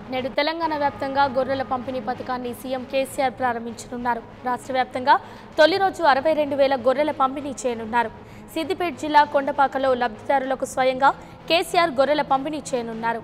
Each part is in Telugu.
నేడు తెలంగాణ వ్యాప్తంగా గొర్రెల పంపిణీ పథకాన్ని సీఎం కేసీఆర్ ప్రారంభించనున్నారు రాష్ట్ర వ్యాప్తంగా తొలి రోజు అరవై రెండు వేల గొర్రెల పంపిణీ చేయనున్నారు సిద్దిపేట జిల్లా కొండపాకలో లబ్ధిదారులకు స్వయంగా కేసీఆర్ గొర్రెల పంపిణీ చేయనున్నారు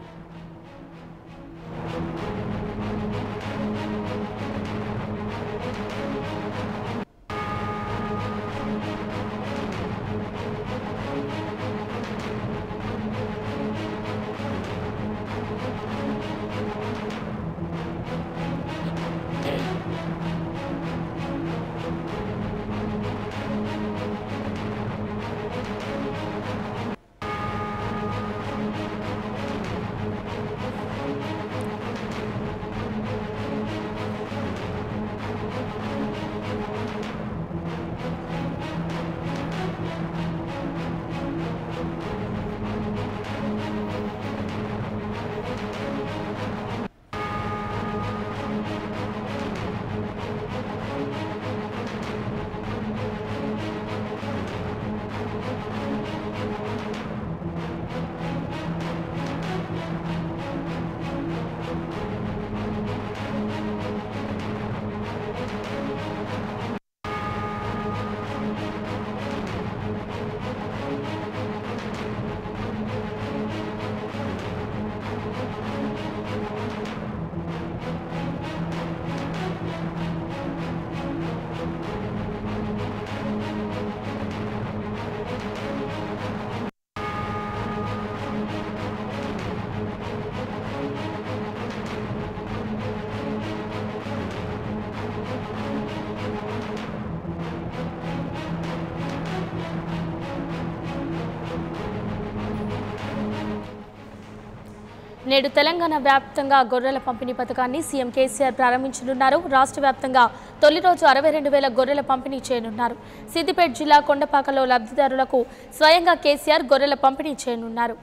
నేడు తెలంగాణ వ్యాప్తంగా గొర్రెల పంపిణీ పథకాన్ని సీఎం కేసీఆర్ ప్రారంభించనున్నారు రాష్ట్ర వ్యాప్తంగా తొలి రోజు అరవై రెండు వేల గొర్రెల పంపిణీ చేయనున్నారు సిద్దిపేట జిల్లా కొండపాకలో లబ్ధిదారులకు స్వయంగా కేసీఆర్ గొర్రెల పంపిణీ చేయనున్నారు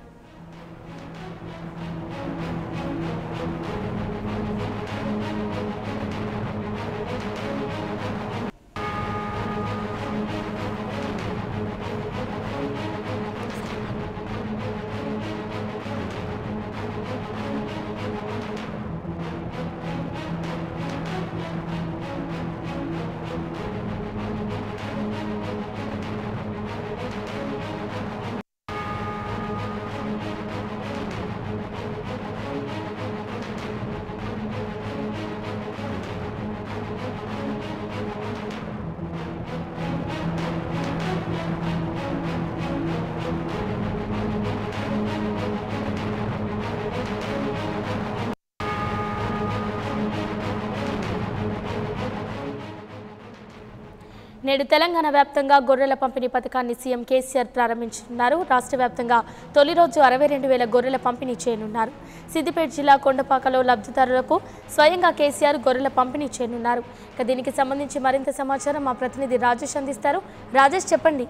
నేడు తెలంగాణ వ్యాప్తంగా గొర్రెల పంపిణీ పథకాన్ని సీఎం కేసీఆర్ ప్రారంభించనున్నారు రాష్ట్ర వ్యాప్తంగా తొలి రోజు అరవై రెండు వేల గొర్రెల పంపిణీ చేయనున్నారు సిద్దిపేట జిల్లా కొండపాకలో లబ్ధిదారులకు స్వయంగా కేసీఆర్ గొర్రెల పంపిణీ చేయనున్నారు ఇక దీనికి సంబంధించి మరింత సమాచారం మా ప్రతినిధి రాజేష్ అందిస్తారు రాజేష్ చెప్పండి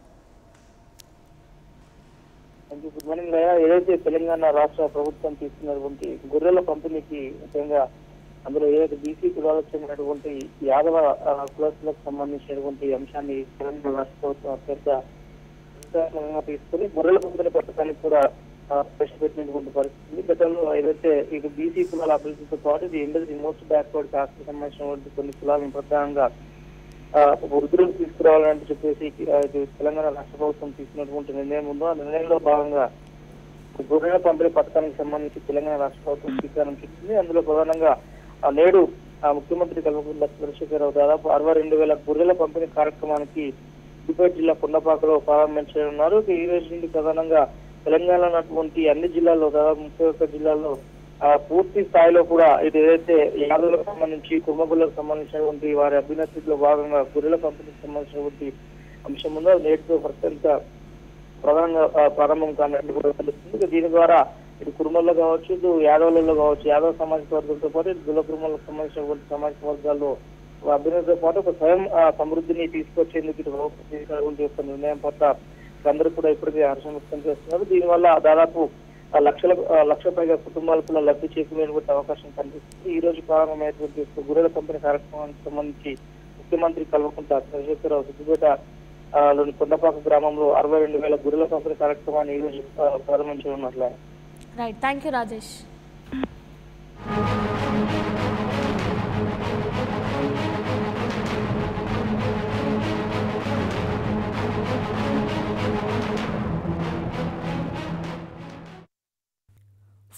thank you. Good morning Laya ఏదైతే తెలంగాణ రాష్ట్ర ప్రభుత్వం తీసుకున్నటువంటి గొర్రెల పంపిణీకి ముఖ్యంగా అందులో ఏదైతే బీసీ కులాలకు చెందినటువంటి యాదవ ఆ, కులస్తులకు సంబంధించినటువంటి అంశాన్ని తెలంగాణ రాష్ట్ర ప్రభుత్వం అత్యంత ఉత్సాహంగా తీసుకుని గొర్రెల పంపిణీ పథకానికి కూడా ఆ, ప్రవేశపెట్టినటువంటి పరిస్థితి ఉంది. గతంలో ఏదైతే ఇక బీసీ కులాల అభివృద్ధితో పాటు ఇది ఇండస్ట్రీ మోస్ట్ బ్యాక్వర్డ్ కాస్ట్ సంబంధించినటువంటి కొన్ని కులాలను ప్రధానంగా ఆ, వృద్ధులకు తీసుకురావాలని చెప్పేసి ఆ, ఇది తెలంగాణ రాష్ట్ర ప్రభుత్వం తీసుకున్నటువంటి నిర్ణయం ఉందో ఆ నిర్ణయంలో భాగంగా గొర్రెల పంపిణీ పథకానికి సంబంధించి తెలంగాణ రాష్ట్ర ప్రభుత్వం శ్రీకారం చుట్టింది అందులో ప్రధానంగా ఆ, నేడు ఆ, ముఖ్యమంత్రి కల్వకుంట్ల చంద్రశేఖరరావు దాదాపు అరవై రెండు వేల గొర్రెల పంపిణీ కార్యక్రమానికి సిద్దిపేట జిల్లా కొండపాకలో ప్రారంభించనున్నారు ఇక ఈ రోజు నుండి ప్రధానంగా తెలంగాణ ఉన్నటువంటి అన్ని జిల్లాల్లో దాదాపు ముప్పై ఒక్క జిల్లాల్లో ఆ, పూర్తి స్థాయిలో కూడా ఇది ఏదైతే యాదవులకు సంబంధించి కుమ్మగులకు సంబంధించినటువంటి వారి అభ్యున్నతిలో భాగంగా గొర్రెల పంపిణీకి సంబంధించినటువంటి అంశం ఉందో అది నేటితో ప్రత్యేక ప్రధానంగా ఆ, ప్రారంభం కానట్లు కూడా తెలుస్తుంది ఇక దీని ద్వారా ఇటు కుటుంబాల్లో కావచ్చు ఇటు యాదవులలో కావచ్చు యాదవ సామాజిక వర్గంతో పాటు ఇటు కుల కుటుంబాలకు సంబంధించినటువంటి సామాజిక వర్గాల్లో అభ్యున్నతితో పాటు ఒక స్వయం ఆ, సమృద్ధిని తీసుకొచ్చేందుకు ఇటు ప్రభుత్వం తీసుకున్నటువంటి యొక్క నిర్ణయం పట్ల అందరూ కూడా ఇప్పటికే హర్షం వ్యక్తం చేస్తున్నారు దీనివల్ల దాదాపు ఆ, లక్షల ఆ, లక్ష పైగా కుటుంబాలకు కూడా లబ్ధి చేకూరేటువంటి అవకాశం కనిపిస్తుంది ఈ రోజు ప్రారంభమైనటువంటి యొక్క గొర్రెల పంపిణీ కార్యక్రమానికి సంబంధించి ముఖ్యమంత్రి కల్వకుంట్ల చంద్రశేఖరరావు సిద్దిపేట ఆ, లోని కొండపాక గ్రామంలో అరవై రెండు వేల గొర్రెల పంపిణీ కార్యక్రమాన్ని ఈ రోజు ఆ, ప్రారంభించనున్నట్లే right thank you Rajesh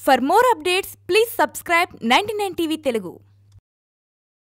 for more updates please subscribe ninety TV Telugu